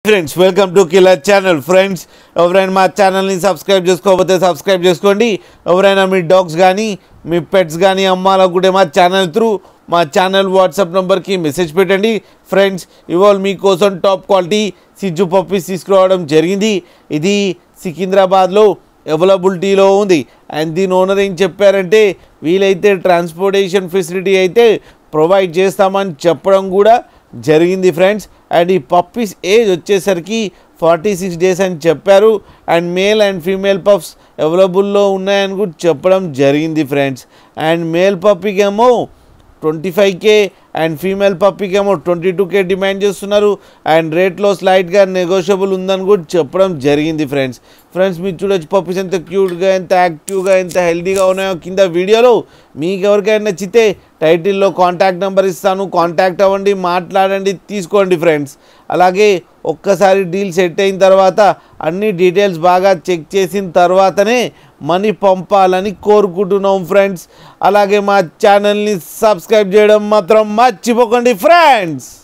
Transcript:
friends welcome to killer channel friends ఎవరైనా మా ఛానల్ని సబ్స్క్రైబ్ చేసుకోకపోతే సబ్స్క్రైబ్ చేసుకోండి ఎవరైనా మీ డాగ్స్ కానీ మీ పెట్స్ కానీ అమ్మాలనుకుంటే మా ఛానల్ త్రూ మా ఛానల్ వాట్సాప్ నెంబర్కి మెసేజ్ పెట్టండి ఫ్రెండ్స్ ఇవాళ మీకోసం టాప్ క్వాలిటీ సిజ్జు పప్పీస్ తీసుకురావడం జరిగింది ఇది సికింద్రాబాద్లో అవైలబిలిటీలో ఉంది అండ్ దీని ఓనర్ ఏం చెప్పారంటే వీలైతే ట్రాన్స్పోర్టేషన్ ఫెసిలిటీ అయితే ప్రొవైడ్ చేస్తామని చెప్పడం కూడా జరిగింది ఫ్రెండ్స్ అండ్ ఈ పప్పీస్ ఏజ్ వచ్చేసరికి ఫార్టీ సిక్స్ డేస్ అని చెప్పారు and male and female pups అవైలబుల్లో ఉన్నాయని కూడా చెప్పడం జరిగింది ఫ్రెండ్స్ అండ్ మేల్ పప్పీకి ఏమో twenty five K and female పప్పీకి ఏమో ట్వంటీ టూ కే డిమాండ్ చేస్తున్నారు అండ్ రేట్లో స్లైట్గా నెగోషియబుల్ ఉందని కూడా చెప్పడం జరిగింది ఫ్రెండ్స్ ఫ్రెండ్స్ మీరు చూడొచ్చు పప్పీస్ ఎంత క్యూట్గా ఎంత యాక్టివ్గా ఎంత హెల్తీగా ఉన్నాయో కింద వీడియోలో మీకు ఎవరికైనా నచ్చితే టైటిల్లో కాంటాక్ట్ నెంబర్ ఇస్తాను కాంటాక్ట్ అవ్వండి మాట్లాడండి తీసుకోండి ఫ్రెండ్స్ అలాగే ఒక్కసారి డీల్ సెట్ అయిన తర్వాత అన్ని డీటెయిల్స్ బాగా చెక్ చేసిన తర్వాతనే మనీ పంపాలని కోరుకుంటున్నాం ఫ్రెండ్స్ అలాగే మా ఛానల్ని సబ్స్క్రైబ్ చేయడం మాత్రం మర్చిపోకండి ఫ్రెండ్స్